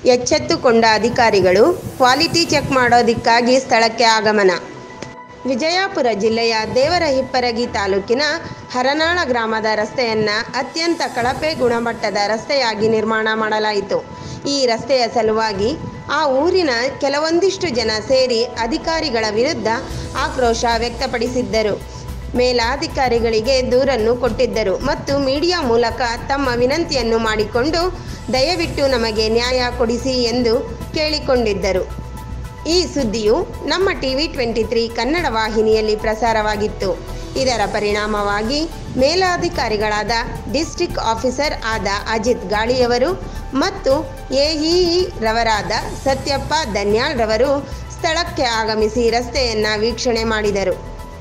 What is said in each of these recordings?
ಎಚ್ಚೆತ್ತುಕೊಂಡ ಅಧಿಕಾರಿಗಳು quality check ಮಾಡೋದಕ್ಕಾಗಿ ಸ್ಥಳಕ್ಕೆ ಆಗಮನ ವಿಜಯಪುರ ಜಿಲ್ಲೆಯ ದೇವರಹಿಪ್ಪರಗಿ ತಾಲೂಕಿನ ಹರನಾಳ ಗ್ರಾಮದ ರಸ್ತೆಯನ್ನು ಅತ್ಯಂತ ಕಳಪೆ ಗುಣಮಟ್ಟದ ರಸ್ತೆಯಾಗಿ ನಿರ್ಮಾಣ ಮಾಡಲಾಯಿತು ಈ ರಸ್ತೆಯ ಸಲುವಾಗಿ ಆ ಊರಿನ ಕೆಲವೊಂದಿಷ್ಟು ಜನ ಸೇರಿ ಅಧಿಕಾರಿಗಳ ವಿರುದ್ಧ ಆಕ್ರೋಶ ವ್ಯಕ್ತಪಡಿಸಿದ್ದರು ಮೇಲಾಧಿಕಾರಿಗಳಿಗೆ ದೂರನ್ನು ಕೊಟ್ಟಿದ್ದರು ಮತ್ತು ಮೀಡಿಯಾ ಮೂಲಕ ತಮ್ಮ ವಿನಂತಿಯನ್ನು ಮಾಡಿಕೊಂಡು ದಯವಿಟ್ಟು ನಮಗೆ ನ್ಯಾಯ ಕೊಡಿಸಿ ಎಂದು ಕೇಳಿಕೊಂಡಿದ್ದರು ಈ ಸುದ್ದಿಯು ನಮ್ಮ ಟಿವಿ ಟ್ವೆಂಟಿ ತ್ರೀ ಕನ್ನಡ ವಾಹಿನಿಯಲ್ಲಿ ಪ್ರಸಾರವಾಗಿತ್ತು ಇದರ ಪರಿಣಾಮವಾಗಿ ಮೇಲಾಧಿಕಾರಿಗಳಾದ ಡಿಸ್ಟ್ರಿಕ್ಟ್ ಆಫೀಸರ್ ಆದ ಅಜಿತ್ ಗಾಳಿಯವರು ಮತ್ತು ಎಇಇ ರವರಾದ ಸತ್ಯಪ್ಪ ದನ್ಯಾಳ್ ರವರು ಸ್ಥಳಕ್ಕೆ ಆಗಮಿಸಿ ರಸ್ತೆಯನ್ನು ವೀಕ್ಷಣೆ ಮಾಡಿದರು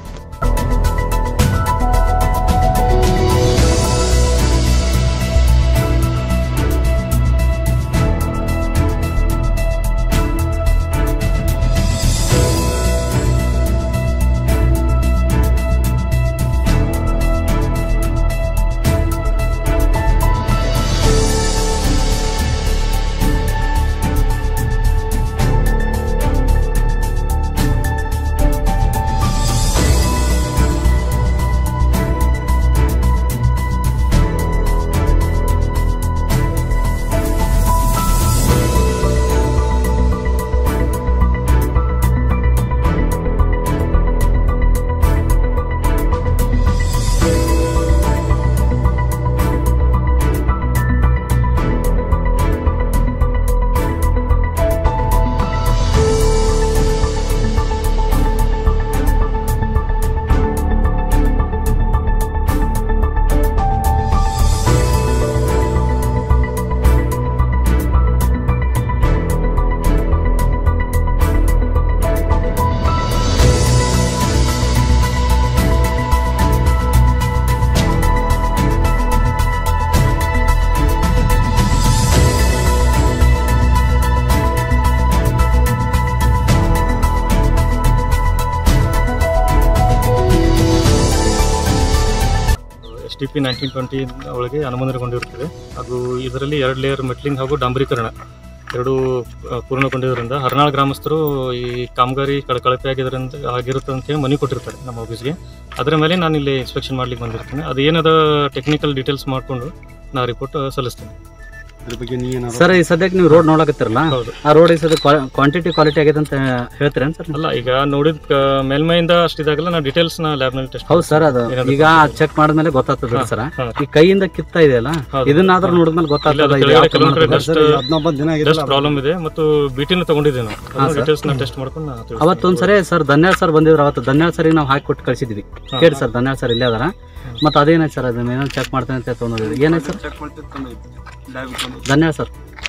S T P nineteen twenty ಒಳಗೆ ಅನುಮೋದನೆಗೊಂಡಿರುತ್ತದೆ ಅದು ಇದರಲ್ಲಿ ಎರಡು ಲೇಯರ್ ಮೆಟ್ಲಿಂಗ್ ಹಾಗೂ ಡಾಂಬರೀಕರಣ ಎರಡೂ ಆ, ಪೂರ್ಣಗೊಂಡಿರೋದ್ರಿಂದ ಹರ್ನಾಳ್ ಗ್ರಾಮಸ್ಥರು ಈ ಕಾಮಗಾರಿ ಕಳ ಕಳಪೆ ಆಗಿದ್ದರಿಂದ ಆಗಿರುತ್ತೆ ಅಂತ ಹೇಳಿ ಮನವಿ ಕೊಟ್ಟಿರ್ತಾರೆ ನಮ್ಮ ಆಫೀಸ್ಗೆ ಅದರ ಮೇಲೆ ನಾನು ಇಲ್ಲಿ ಇನ್ಸ್ಪೆಕ್ಷನ್ ಮಾಡ್ಲಿಕ್ಕೆ ಬಂದಿರ್ತೀನಿ ಅದು ಏನದ ಟೆಕ್ನಿಕಲ್ ಡೀಟೇಲ್ಸ್ ಮಾಡಿಕೊಂಡು ನಾ ರಿಪೋರ್ಟ್ ಸಲ್ಲಿಸ್ತೀನಿ ಅದ್ರ ಬಗ್ಗೆ ನೀ ಏನಾದ್ರು ಸರ್ ಈ ಸದ್ಯಕ್ಕೆ ನೀವು ರೋಡ್ ನೋಡಕತ್ತಿರಲ್ಲ ಹೌದು ಆ ರೋಡ್ ಈ ಸದ್ಯ ಕ್ವಾಂಟಿಟಿ ಕ್ವಾಲಿಟಿ ಆಗಿದೆ ಅಂತ ಹೇಳ್ತೀರೇನು ಸರ್ ಅಲ್ಲ ಈಗ ನೋಡಿದ ಕ- ಮೇಲ್ಮೈಯಿಂದ ಅಷ್ಟಿದಾಗಲ್ಲ ನಾ ಡೀಟೇಲ್ಸ್ ನ ಲ್ಯಾಬ್ನಲ್ಲಿ ಟೆಸ್ಟ್ ಹೌದು ಸರ್ ಅದು ಏನಾದ್ರು ಈಗ ಚೆಕ್ ಮಾಡಿದ್ಮೇಲೆ ಗೊತ್ತಾಗ್ತದೆ ಹಾ, ಸರ್ ಹಾ. ಈ ಕೈಯಿಂದ ಕಿತ್ತ ಇದೆಯಲ್ಲ ಹೌದು. ಇದನ್ನಾದ್ರೂ ನೋಡಿದ್ಮೇಲೆ ಗೊತ್ತಾಗ್ತದೆ ಇಲ್ಲ, ಅದು ಇದು ಯಾವ ಕೆಳಗಡೆ ಕೆಲವೊಂದ್ ಕಡೆ ಪ್ರಮಾಣದ dust- ಸರ್ ಹದಿನೊಂಬತ್ತು ದಿನ ಡಸ್ಟ್ ಆಗಿಲ್ಲ ಪ್ರಾಬ್ಲಮ್ ಇದೆ ಮತ್ತು ಬಿಟಿನ ತಗೊಂಡಿದ್ದೀವಿ ನಾವು ಹಾ, ಸರ್. ಡೀಟೇಲ್ಸ್ ನ ಟೆಸ್ಟ್ ಮಾಡ್ಕೊಂಡು ನಾ ತಿಳಿಸ್ತೀನಿ. ಅವತ್ತೊಂದ್ಸರಿ ಸರ್ ಧನ್ಯಾಳ್ ಸರ್ ಬಂದಿದ್ರು ಅವತ್ತು ಧನ್ಯಾಳ್ ಸರಿಗೆ ನಾವು ಹಾಕಿ ಕೊಟ್ಟು ಕಳಿಸಿದ್ವಿ ಹಾ. ಕೇಳಿ ಸರ್ ಧನ್ಯಾಳ್ ಸರ್ ಇಲ್ಲೇ ಅದಾರ ಮತ್ತೆ ಅದೇನಾಯ್ತು ಸರ್ ಅದನ್ನ ಏನೋ ಚೆಕ್ ಮಾಡ್ತೇನೆ ಅಂತ ತೊಗೊಂಡಿದ್ವಿ ಏನಾಯ್ತು ಸರ್ ಧನ್ಯಾಳ್ ಸರ್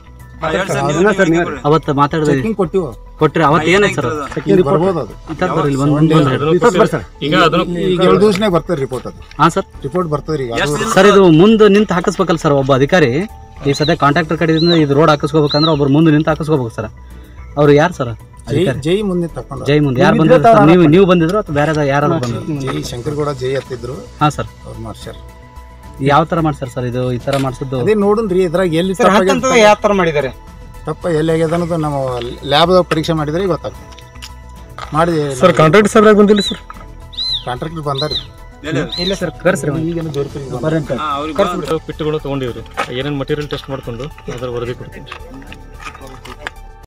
ಅದನ್ನ ಸರ್ ನೀವು ಅವತ್ತು ಮಾತಾಡಿದ್ವಿ ಚೆಕಿಂಗ್ ಕೊಟ್ಟಿವು ಕೊಟ್ರಿ ಅವತ್ತು ಏನಾಯ್ತು ಸರ್ ಇಲ್ಲಿ ಬರ್ಬೋದು ಅದು ಮಾತಾಡ್ತಾರೆ ಇಲ್ಲಿ ಬಂದು ಮುಂದೆ ಬಂದ್ರೆ. ಅದನ್ನು ರಿಪೋರ್ಟ್ ಬರ್ತಾರೆ ಈಗ ಅದನ್ನು ಈಗ ಏಳು ದಿವಸನೇ ಬರ್ತದೆ ರಿಪೋರ್ಟ್ ಅದು ಹಾ ಸರ್ ರಿಪೋರ್ಟ್ ಬರ್ತದೆ ಈಗ ಅದು ಸರ್ ಇದು ಮುಂದೆ ನಿಂತು ಹಾಕಿಸ್ಬೇಕಲ್ಲ ಸರ್ ಒಬ್ಬ ಅಧಿಕಾರಿ ಈ ಸದ್ಯ ಕಾಂಟ್ರಾಕ್ಟರ್ ಕಡೆಯಿಂದ ಇದು ರೋಡ್ ಹಾಕಿಸ್ಕೋಬೇಕಂದ್ರೆ ಒಬ್ರು ಮುಂದೆ ನಿಂತು ಹಾಕಿಸ್ಕೋಬೇಕು ಸರ್ ಅವ್ರು ಯಾರು ಸರ್ ಜೈ ಜೈ ಮುಂದೆ ತಕೊಂಡು ಜೈ ಮುಂದೆ ಯಾರು ಬಂದಿದ್ರು ಸರ್ ನೀವು ನೀವು ಬಂದಿದ್ರು ಅಥವಾ ಬೇರೆ ಯಾರು ಬಂದ್ರು ಜೈ ಶಂಕರಗೌಡ ಜೈ ಹತ್ತಿದ್ರು ಹಾ ಸರ್ ಅವ್ರು ಮಾಡ್ಸ್ಯಾರ ಯಾವ ತರ ಮಾಡ್ಸರ್ ಸರ್ ಇದು ಈ ತರ ಮಾಡ್ಸಿದ್ದು ಅದೇ ನೋಡುನ್ರಿ ಇದ್ರಾಗ ಎಲ್ಲಿ ತಪ್ಪಾಗ್ಯದ ಯಾವ ತರ ಮಾಡಿದ್ದಾರೆ ತಪ್ಪ ಎಲ್ಲಿ ಆಗ್ಯದ ಅನ್ನೋದು ನಾವು ಲ್ಯಾಬ್ದಾಗ ಪರೀಕ್ಷೆ ಮಾಡಿದ್ರೆ ಗೊತ್ತಾಗ್ತದೆ ಮಾಡಿ ಸರ್ ಕಾಂಟ್ರಾಕ್ಟ್ ಸರ್ ಬಂದಿಲ್ಲ ಸರ್ ಕಾಂಟ್ರಾಕ್ಟರ್ ಬಂದಾರಿ ಇಲ್ಲ ಸರ್ ಕರ್ಸ್ರಿ ಈಗೇನು ಜೋರ್ಪುರಿಗೆ ಬಂದಾರ ಪಿಟ್ಟುಗಳು ತಗೊಂಡಿವ್ರಿ ಏನೇನು ಮಟೀರಿಯಲ್ ಟೆಸ್ಟ್ ಮಾಡ್ಕೊಂಡು ಅದರ ವರದಿ ಕೊಡ್ತೀನಿ